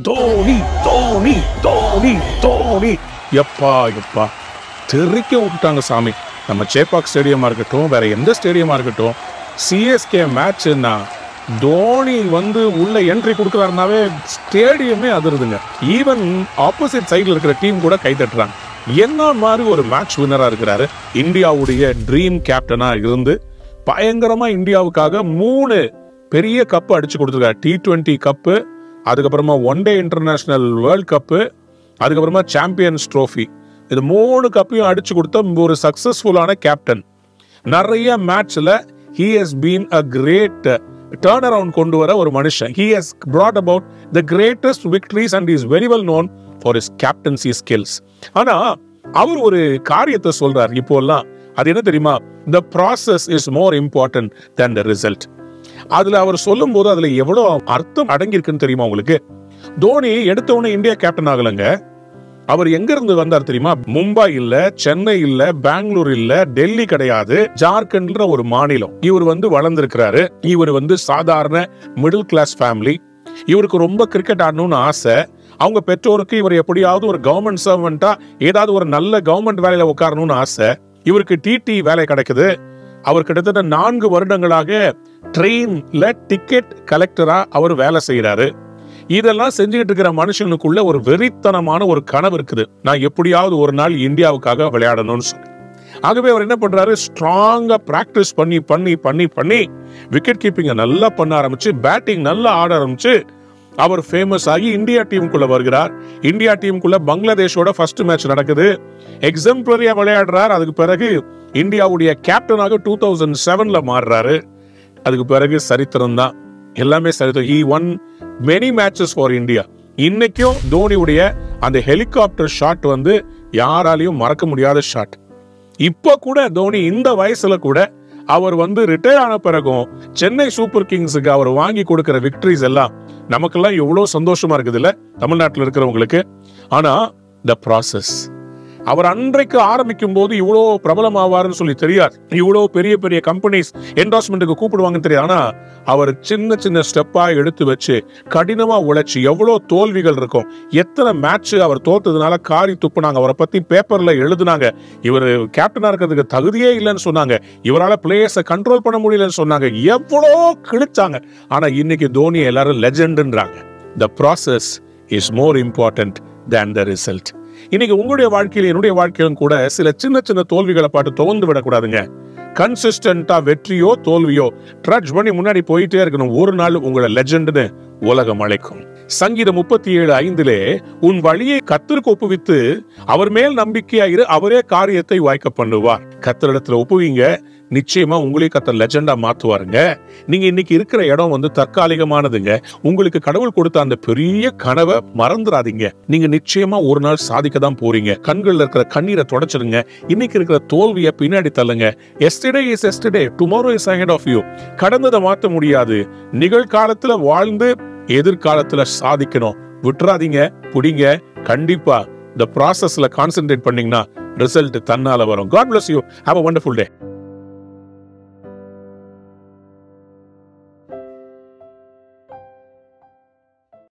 தோனி தோனி தோனி தோனி எப்பா எப்பா தெறிக்க விட்டாங்க சாமி நம்ம சேப்பாக் ஸ்டேடியமா இருக்கட்டும் வேற எந்த ஸ்டேடியமா இருக்கட்டும் சிஎஸ்கே மேட்ச்னா தோனி வந்து உள்ள என்ட்ரி கொடுக்குறாருனாவே ஸ்டேடியமே அதிருதுங்க ஈவன் ஆப்போசிட் சைடுல இருக்கிற டீம் கூட கை தட்டுறாங்க என்ன மாதிரி ஒரு மேட்ச் வின்னரா இருக்கிறாரு இந்தியாவுடைய ட்ரீம் கேப்டனா இருந்து பயங்கரமா இந்தியாவுக்காக மூணு பெரிய கப்பு அடிச்சு கொடுத்துருக்காரு டி டுவெண்ட்டி கப்பு அதுக்கப்புறமா one day international world cup அதுக்கப்புறமா சாம்பியன்ஸ் ட்ரோஃபி இது மூணு கப்பையும் அடிச்சு கொடுத்த ஒரு சக்சஸ்ஃபுல்லான கேப்டன் நிறைய மேட்ச்ல he has been a great turn around கொண்டு வர ஒரு மனுஷன் he has brought about the greatest victories and is very well known for his captaincy skills ஆனா அவர் ஒரு காரியத்தை சொல்றார் இப்போல்லாம் அது என்ன தெரியுமா the process is more important than the result அதுல அவர் சொல்லும் போது அதுல எவ்வளவு அர்த்தம் அடங்கியிருக்குன்னு தெரியுமா உங்களுக்கு தோனி எடுத்த உடனே இந்தியா கேப்டன் ஆகலங்க அவர் எங்க இருந்து வந்தார் தெரியுமா மும்பை இல்ல சென்னை இல்ல பெங்களூர் இல்ல டெல்லி கிடையாது ஜார்க்கண்ட்ன்ற ஒரு மாநிலம் இவர் வந்து வளர்ந்திருக்கிறாரு இவர் வந்து சாதாரண மிடில் கிளாஸ் ஃபேமிலி இவருக்கு ரொம்ப கிரிக்கெட் ஆடணும்னு ஆசை அவங்க பெற்றோருக்கு இவர் எப்படியாவது ஒரு கவர்மெண்ட் சர்வெண்டா ஏதாவது ஒரு நல்ல கவர்மெண்ட் வேலையில உட்காரணும்னு ஆசை இவருக்கு டிடி வேலை கிடைக்குது அவர் கிட்டத்தட்ட நான்கு வருடங்களாக ட்ரெயின்ல டிக்கெட் கலெக்டரா அவர் வேலை செய்யறாரு இதெல்லாம் செஞ்சுக்கிட்டு இருக்கிற மனுஷனுக்குள்ள ஒரு வெறித்தனமான ஒரு கனவு இருக்குது நான் எப்படியாவது ஒரு நாள் இந்தியாவுக்காக விளையாடணும்னு சொல்லி ஆகவே அவர் என்ன பண்றாரு ஸ்ட்ராங்கா பிராக்டிஸ் பண்ணி பண்ணி பண்ணி பண்ணி விக்கெட் கீப்பிங்க நல்லா பண்ண ஆரம்பிச்சு பேட்டிங் நல்லா ஆட ஆரம்பிச்சு அவர் ஃபேமஸ் ஆகி இந்தியா டீமுக்குள்ள வருகிறார் இந்தியா டீமுக்குள்ள பங்களாதேஷோட ஃபர்ஸ்ட் மேட்ச் நடக்குது எக்ஸம்பிளரியா விளையாடுறார் அதுக்கு பிறகு இந்தியாவுடைய கேப்டனாக டூ தௌசண்ட் செவன்ல மாறுறாரு அதுக்கு பிறகு சரித்திரம் தான் எல்லாமே சரித்திரம் he won many matches for India இன்னைக்கும் தோனியுடைய அந்த ஹெலிகாப்டர் ஷாட் வந்து யாராலையும் மறக்க முடியாத ஷாட் இப்போ கூட தோனி இந்த வயசுல கூட அவர் வந்து ரிட்டையர் ஆன பிறகும் சென்னை சூப்பர் கிங்ஸுக்கு அவர் வாங்கி கொடுக்கிற விக்டரிஸ் எல்லாம் நமக்கெல்லாம் எவ்வளவு சந்தோஷமா இருக்குது இல்ல தமிழ்நாட்டில் இருக்கிறவங்களுக்கு ஆனா த ப்ராசஸ் அவர் அன்றைக்கு ஆரம்பிக்கும் போது இவ்வளோ பிரபலமாவாருன்னு சொல்லி தெரியாது இவ்வளோ பெரிய பெரிய கம்பெனிஸ் என்டாஸ்மெண்ட்டுக்கு கூப்பிடுவாங்கன்னு தெரியாது ஆனா அவர் சின்ன சின்ன ஸ்டெப்பா எடுத்து வச்சு கடினமா உழைச்சு எவ்வளோ தோல்விகள் இருக்கும் எத்தனை மேட்ச் அவர் தோத்ததுனால காரி துப்புனாங்க அவரை பத்தி பேப்பர்ல எழுதுனாங்க இவர் கேப்டனா இருக்கிறதுக்கு தகுதியே இல்லைன்னு சொன்னாங்க இவரால பிளேயர்ஸை கண்ட்ரோல் பண்ண முடியலன்னு சொன்னாங்க எவ்வளோ கிழிச்சாங்க ஆனா இன்னைக்கு தோனி எல்லாரும் லெஜெண்டுன்றாங்க the process is more important than the result இன்னைக்கு உங்களுடைய வாழ்க்கையில என்னுடைய வாழ்க்கையிலும் கூட சில சின்ன சின்ன தோல்விகளை பார்த்து துவந்து விடக்கூடாதுங்க கன்சிஸ்டன்டா வெற்றியோ தோல்வியோ ட்ரட்ஜ் பண்ணி முன்னாடி போயிட்டே இருக்கணும் ஒரு நாள் உங்களை லெஜெண்ட்னு உலகம் அழைக்கும் சங்கீதம் முப்பத்தி ஏழு ஐந்திலே உன் வழியை கத்திற்கு ஒப்புவித்து அவர் மேல் நம்பிக்கையாயிரு அவரே காரியத்தை வாய்க்க பண்ணுவார் கத்தரிடத்துல ஒப்புவீங்க நிச்சயமா உங்களையும் கத்தர் லெஜெண்டா மாத்துவாருங்க நீங்க இன்னைக்கு இருக்கிற இடம் வந்து தற்காலிகமானதுங்க உங்களுக்கு கடவுள் கொடுத்த அந்த பெரிய கனவை மறந்துடாதீங்க நீங்க நிச்சயமா ஒரு நாள் சாதிக்க தான் போறீங்க கண்கள்ல இருக்கிற கண்ணீரை தொடச்சிடுங்க இன்னைக்கு இருக்கிற தோல்வியை பின்னாடி தள்ளுங்க yesterday is yesterday tomorrow is ahead of you கடந்ததை மாத்த முடியாது நிகழ்காலத்துல வாழ்ந்து எதிர்காலத்துல சாதிக்கணும் விட்டுறாதீங்க புடிங்க கண்டிப்பா இந்த ப்ராசஸ்ல கான்சென்ட்ரேட் பண்ணீங்கன்னா ரிசல்ட் தன்னால வரும் God bless you have a wonderful day